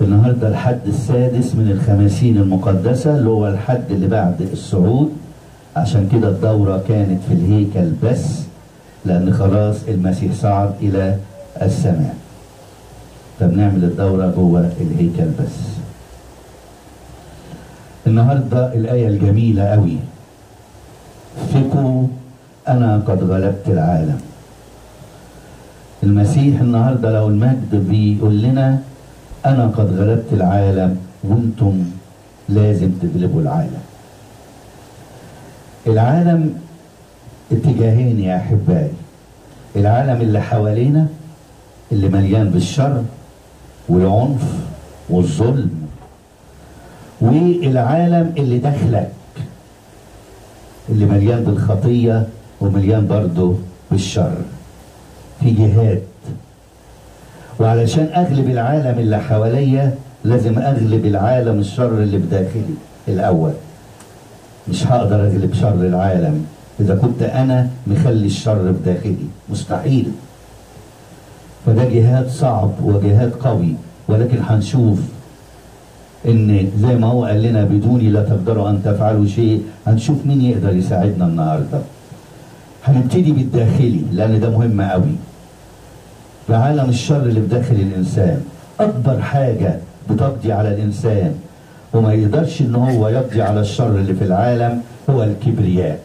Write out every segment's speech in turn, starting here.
النهارده الحد السادس من الخمسين المقدسة اللي هو الحد اللي بعد الصعود عشان كده الدورة كانت في الهيكل بس لأن خلاص المسيح صعد إلى السماء فبنعمل الدورة جوه الهيكل بس النهاردة الآية الجميلة قوي ثقوا أنا قد غلبت العالم المسيح النهاردة لو المجد بيقول لنا أنا قد غلبت العالم وانتم لازم تغلبوا العالم العالم اتجاهين يا أحبائي العالم اللي حوالينا اللي مليان بالشر والعنف والظلم والعالم اللي داخلك اللي مليان بالخطية ومليان برضه بالشر في جهاد وعلشان أغلب العالم اللي حواليا لازم أغلب العالم الشر اللي بداخلي الأول مش هقدر أغلب شر العالم إذا كنت أنا مخلي الشر بداخلي مستحيل فده جهاد صعب وجهاد قوي ولكن هنشوف ان زي ما هو قال لنا بدوني لا تقدروا ان تفعلوا شيء هنشوف مين يقدر يساعدنا النهارده هنبتدي بالداخلي لان ده مهم قوي في عالم الشر اللي بداخل الانسان اكبر حاجه بتقضي على الانسان وما يقدرش ان هو يقضي على الشر اللي في العالم هو الكبرياء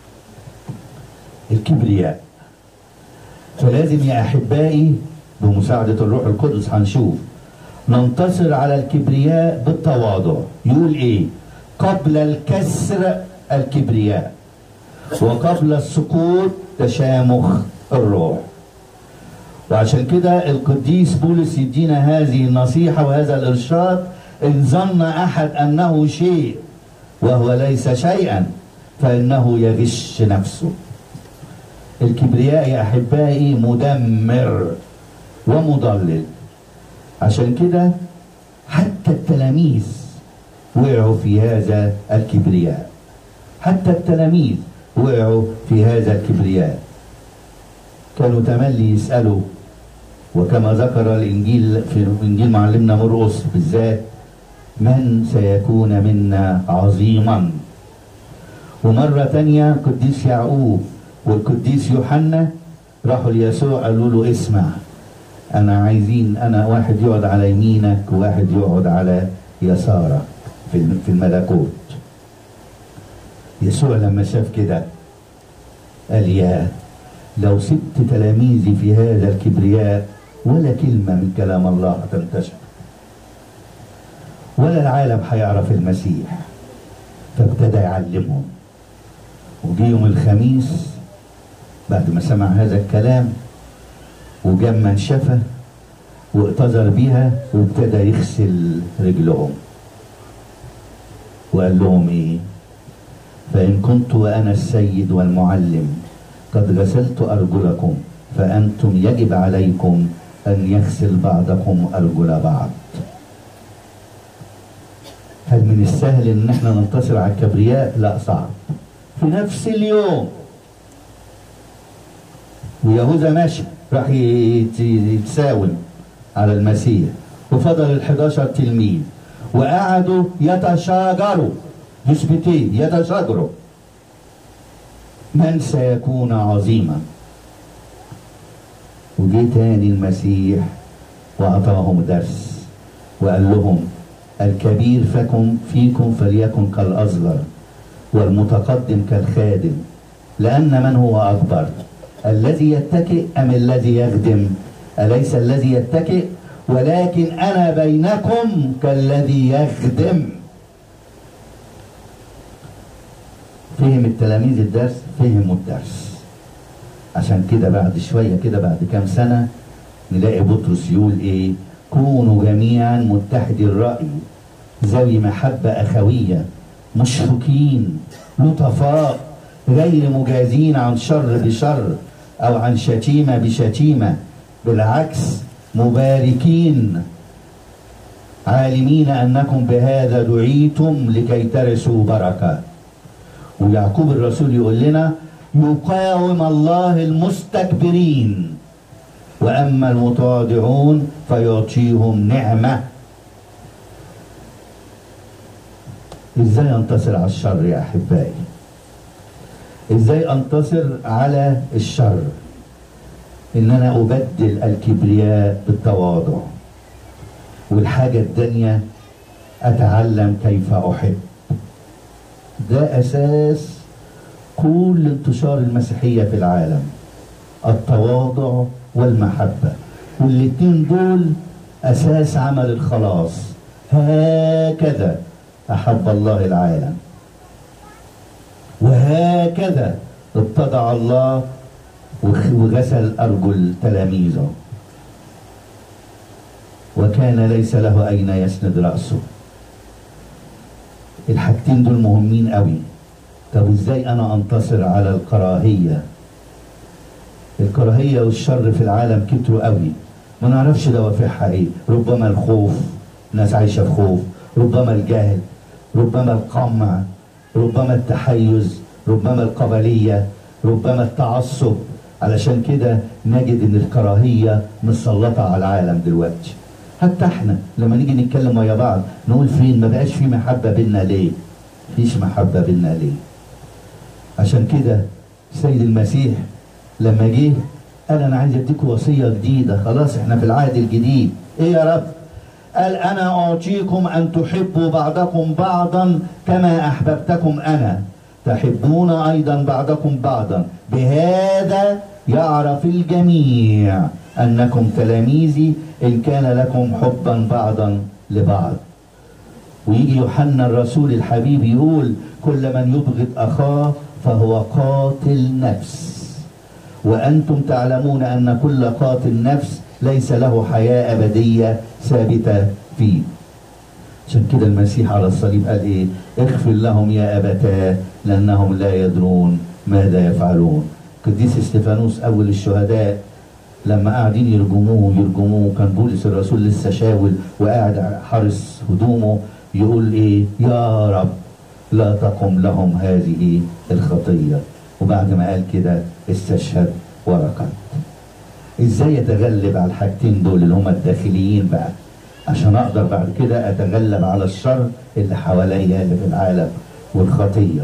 الكبرياء فلازم يا احبائي بمساعده الروح القدس هنشوف ننتصر على الكبرياء بالتواضع يقول ايه قبل الكسر الكبرياء وقبل السقوط تشامخ الروح وعشان كده القديس بولس يدينا هذه النصيحة وهذا الإرشاد إن ظن أحد أنه شيء وهو ليس شيئا فإنه يغش نفسه الكبرياء يا أحبائي مدمر ومضلل عشان كده حتى التلاميذ وقعوا في هذا الكبرياء حتى التلاميذ وقعوا في هذا الكبرياء كانوا تملي يسألوا وكما ذكر الإنجيل في إنجيل معلمنا مرقس بالذات من سيكون منا عظيما ومرة تانية القديس يعقوب والقديس يوحنا راحوا ليسوع قالوا له اسمع انا عايزين انا واحد يقعد على يمينك وواحد يقعد على يسارك في في الملكوت يسوع لما شاف كده قال يا لو سبت تلاميذي في هذا الكبرياء ولا كلمة من كلام الله هتنتشر ولا العالم هيعرف المسيح فابتدى يعلمهم وجي يوم الخميس بعد ما سمع هذا الكلام وجاب منشفة واعتذر بيها وابتدى يغسل رجلهم وقال لهم ايه فإن كنت وأنا السيد والمعلم قد غسلت أرجلكم فأنتم يجب عليكم أن يغسل بعضكم أرجل بعض هل من السهل ان احنا ننتصر على الكبرياء لا صعب في نفس اليوم ويهوذا ماشي راح يتساوم على المسيح وفضل ال 11 تلميذ وقعدوا يتشاجروا يثبتين يتشاجروا من سيكون عظيما وجي تاني المسيح وأعطاهم درس وقال لهم الكبير فكم فيكم فليكن كالأصغر والمتقدم كالخادم لأن من هو أكبر الذي يتكئ أم الذي يخدم أليس الذي يتكئ ولكن أنا بينكم كالذي يخدم فهم التلاميذ الدرس فهموا الدرس عشان كده بعد شوية كده بعد كام سنة نلاقي بطرس يقول ايه كونوا جميعا متحدي الرأي ذوي محبة أخوية مشفقين لطفاء غير مجازين عن شر بشر أو عن شتيمة بشتيمة بالعكس مباركين عالمين أنكم بهذا دعيتم لكي ترثوا بركة ويعقوب الرسول يقول لنا يقاوم الله المستكبرين وأما المتواضعون فيعطيهم نعمة ازاي انتصر على الشر يا احبائي ازاي انتصر على الشر ان انا ابدل الكبرياء بالتواضع والحاجة التانية اتعلم كيف احب ده اساس كل انتشار المسيحية في العالم التواضع والمحبة والاتنين دول اساس عمل الخلاص هكذا احب الله العالم وهكذا ابتدع الله وغسل ارجل تلاميذه وكان ليس له اين يسند راسه الحاجتين دول مهمين قوي طب ازاي انا انتصر على الكراهيه الكراهيه والشر في العالم كتروا قوي ما نعرفش دوافعها ايه ربما الخوف ناس عايشه في خوف ربما الجهل ربما القمع ربما التحيز ربما القبليه ربما التعصب علشان كده نجد ان الكراهيه مسلطه على العالم دلوقتي حتى احنا لما نيجي نتكلم ويا بعض نقول فين ما بقاش في محبه بينا ليه فيش محبه بينا ليه عشان كده السيد المسيح لما جه قال انا عايز اديكم وصيه جديده خلاص احنا في العهد الجديد ايه يا رب قال انا اعطيكم ان تحبوا بعضكم بعضا كما احببتكم انا تحبون ايضا بعضكم بعضا بهذا يعرف الجميع انكم تلاميذي ان كان لكم حبا بعضا لبعض ويجي يوحنا الرسول الحبيب يقول كل من يبغض اخاه فهو قاتل نفس وانتم تعلمون ان كل قاتل نفس ليس له حياه ابديه ثابته فيه عشان كده المسيح على الصليب قال ايه اغفر لهم يا ابتاه لانهم لا يدرون ماذا يفعلون قديس استفانوس اول الشهداء لما قاعدين يرجموه يرجموه كان بولس الرسول لسه شاول وقاعد حارس هدومه يقول ايه يا رب لا تقم لهم هذه الخطيه وبعد ما قال كده استشهد ورقد ازاي اتغلب على الحاجتين دول اللي هما الداخليين بقى عشان اقدر بعد كده اتغلب على الشر اللي حواليا اللي في العالم والخطيه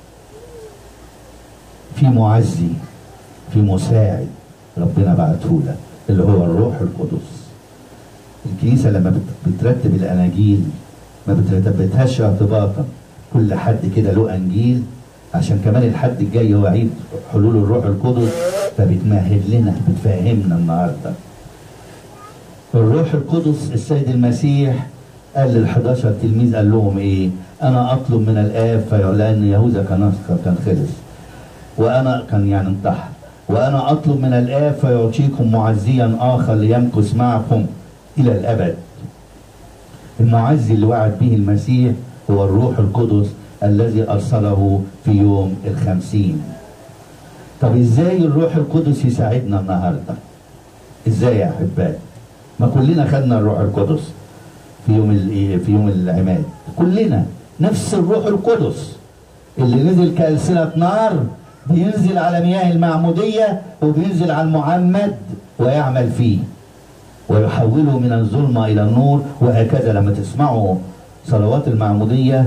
في معزي في مساعد ربنا بعته لك اللي هو الروح القدس الكنيسه لما بترتب الاناجيل ما بترتبتهاش ارتباطا كل حد كده له انجيل عشان كمان الحد الجاي هو عيد حلول الروح القدس فبتمهد لنا بتفهمنا النهارده الروح القدس السيد المسيح قال لل 11 تلميذ قال لهم ايه؟ انا اطلب من الاب لان يهوذا كان كان خلص وانا كان يعني انتحر وانا اطلب من الاب فيعطيكم معزيا اخر ليمكث معكم الى الابد. المعزي اللي وعد به المسيح هو الروح القدس الذي ارسله في يوم الخمسين. طب ازاي الروح القدس يساعدنا النهارده؟ ازاي يا احبائي؟ ما كلنا خدنا الروح القدس في يوم في يوم العماد كلنا نفس الروح القدس اللي نزل كألسنة نار بينزل على مياه المعمودية وبينزل على المعمد ويعمل فيه ويحوله من الظلمة إلى النور وهكذا لما تسمعوا صلوات المعمودية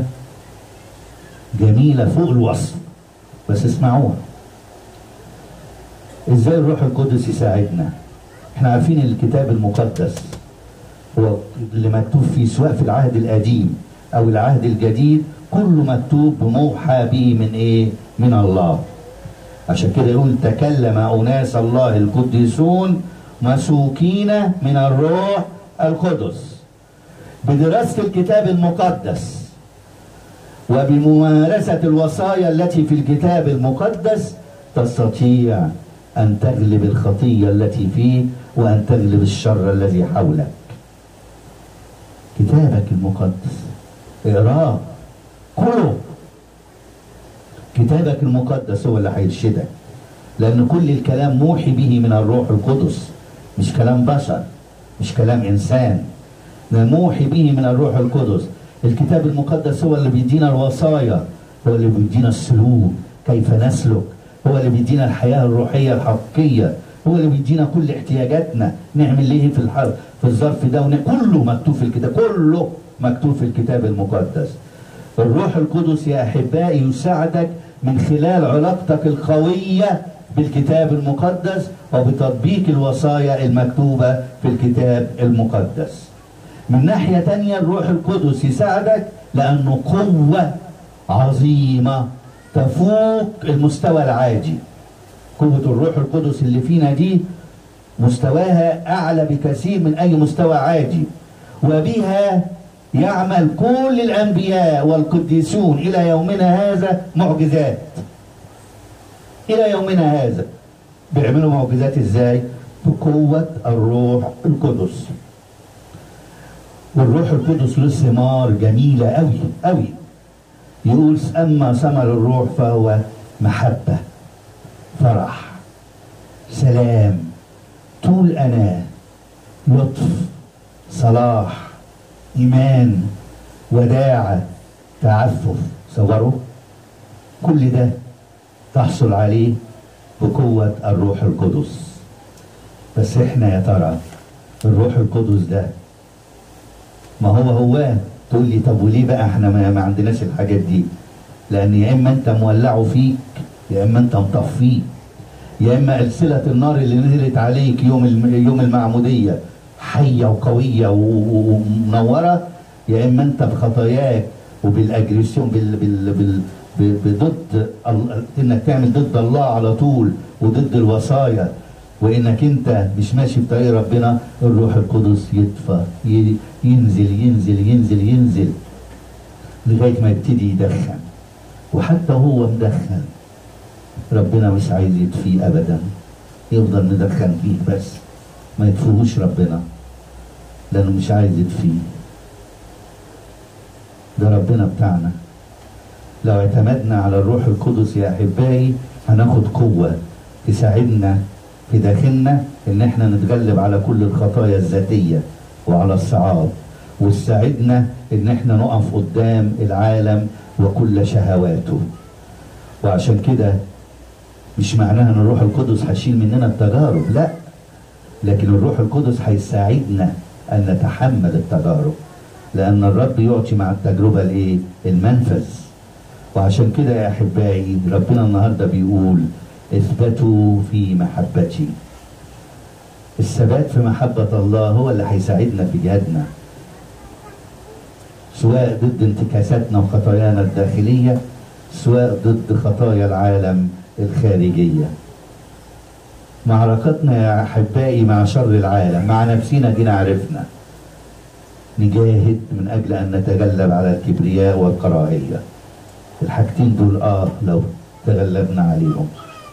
جميلة فوق الوصف بس اسمعوها ازاي الروح القدس يساعدنا احنا عارفين الكتاب المقدس هو اللي مكتوب فيه سواء في العهد القديم او العهد الجديد كله مكتوب بموحى به من ايه من الله عشان كده يقول تكلم اناس الله القديسون مسوكين من الروح القدس بدراسة الكتاب المقدس وبممارسة الوصايا التي في الكتاب المقدس تستطيع أن تغلب الخطية التي فيه وأن تغلب الشر الذي حولك كتابك المقدس اقراه كله كتابك المقدس هو اللي هيرشدك لأن كل الكلام موحي به من الروح القدس مش كلام بشر مش كلام إنسان ده موحي به من الروح القدس الكتاب المقدس هو اللي بيدينا الوصايا هو اللي بيدينا السلوك كيف نسلك هو اللي بيدينا الحياة الروحية الحقيقية هو اللي بيدينا كل احتياجاتنا نعمل ايه في الحر في الظرف ده كله مكتوب في الكتاب كله مكتوب في الكتاب المقدس الروح القدس يا احبائي يساعدك من خلال علاقتك القويه بالكتاب المقدس وبتطبيق الوصايا المكتوبه في الكتاب المقدس من ناحيه تانية الروح القدس يساعدك لانه قوه عظيمه تفوق المستوى العادي قوه الروح القدس اللي فينا دي مستواها اعلى بكثير من اي مستوى عادي وبها يعمل كل الانبياء والقديسون الى يومنا هذا معجزات الى يومنا هذا بيعملوا معجزات ازاي بقوه الروح القدس والروح القدس له ثمار جميله قوي قوي يقول اما ثمر الروح فهو محبه فرح سلام طول أناة لطف صلاح إيمان وداعة تعفف صوروا كل ده تحصل عليه بقوة الروح القدس بس احنا يا ترى الروح القدس ده ما هو هو تقول لي طب وليه بقى احنا ما, ما عندناش الحاجات دي لان يا اما انت مولعه فيك يا اما انت مطفيه يا اما السله النار اللي نزلت عليك يوم يوم المعموديه حيه وقويه ومنوره يا اما انت بخطاياك وبالاجريسيون بال بال بال بضد انك تعمل ضد الله على طول وضد الوصايا وانك انت مش ماشي في طريق ربنا الروح القدس يطفى ينزل ينزل ينزل ينزل لغايه ما يبتدي يدخن وحتى هو مدخن ربنا مش عايز يطفيه ابدا يفضل مدخن فيه بس ما يطفيهوش ربنا لانه مش عايز يطفيه ده ربنا بتاعنا لو اعتمدنا على الروح القدس يا احبائي هناخد قوه تساعدنا في داخلنا ان احنا نتغلب على كل الخطايا الذاتيه وعلى الصعاب وتساعدنا ان احنا نقف قدام العالم وكل شهواته وعشان كده مش معناها ان الروح القدس هيشيل مننا التجارب لا لكن الروح القدس هيساعدنا ان نتحمل التجارب لان الرب يعطي مع التجربه الايه المنفذ وعشان كده يا احبائي ربنا النهارده بيقول اثبتوا في محبتي الثبات في محبة الله هو اللي هيساعدنا في جهادنا سواء ضد انتكاساتنا وخطايانا الداخلية سواء ضد خطايا العالم الخارجية معركتنا يا أحبائي مع شر العالم مع نفسنا دي عرفنا نجاهد من أجل أن نتغلب على الكبرياء والكراهية الحاجتين دول آه لو تغلبنا عليهم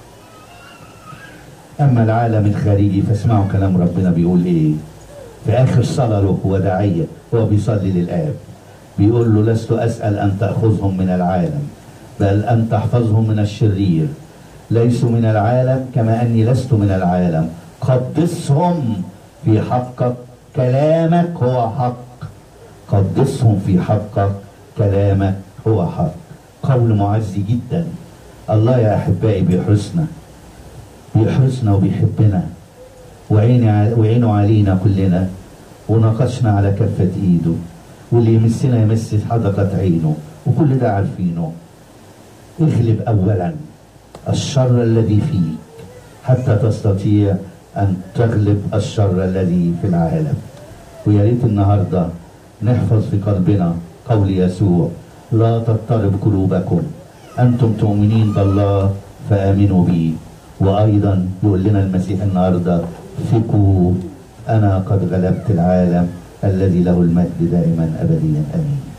أما العالم الخارجي فاسمعوا كلام ربنا بيقول إيه في آخر صلاة له وداعية هو بيصلي للآب بيقول له لست أسأل أن تأخذهم من العالم بل أن تحفظهم من الشرير ليسوا من العالم كما أني لست من العالم قدسهم في حقك كلامك هو حق قدسهم في حقك كلامك هو حق قول معزي جدا الله يا أحبائي بيحرسنا بيحرسنا وبيحبنا وعيني وعينه علينا كلنا وناقشنا على كفة ايده واللي يمسنا يمس حدقة عينه وكل ده عارفينه اغلب اولا الشر الذي فيك حتى تستطيع ان تغلب الشر الذي في العالم ويا ريت النهارده نحفظ في قلبنا قول يسوع لا تضطرب قلوبكم انتم تؤمنين بالله فامنوا بي وايضا يقول لنا المسيح النهارده ثقوا انا قد غلبت العالم الذي له المجد دائما ابديا امين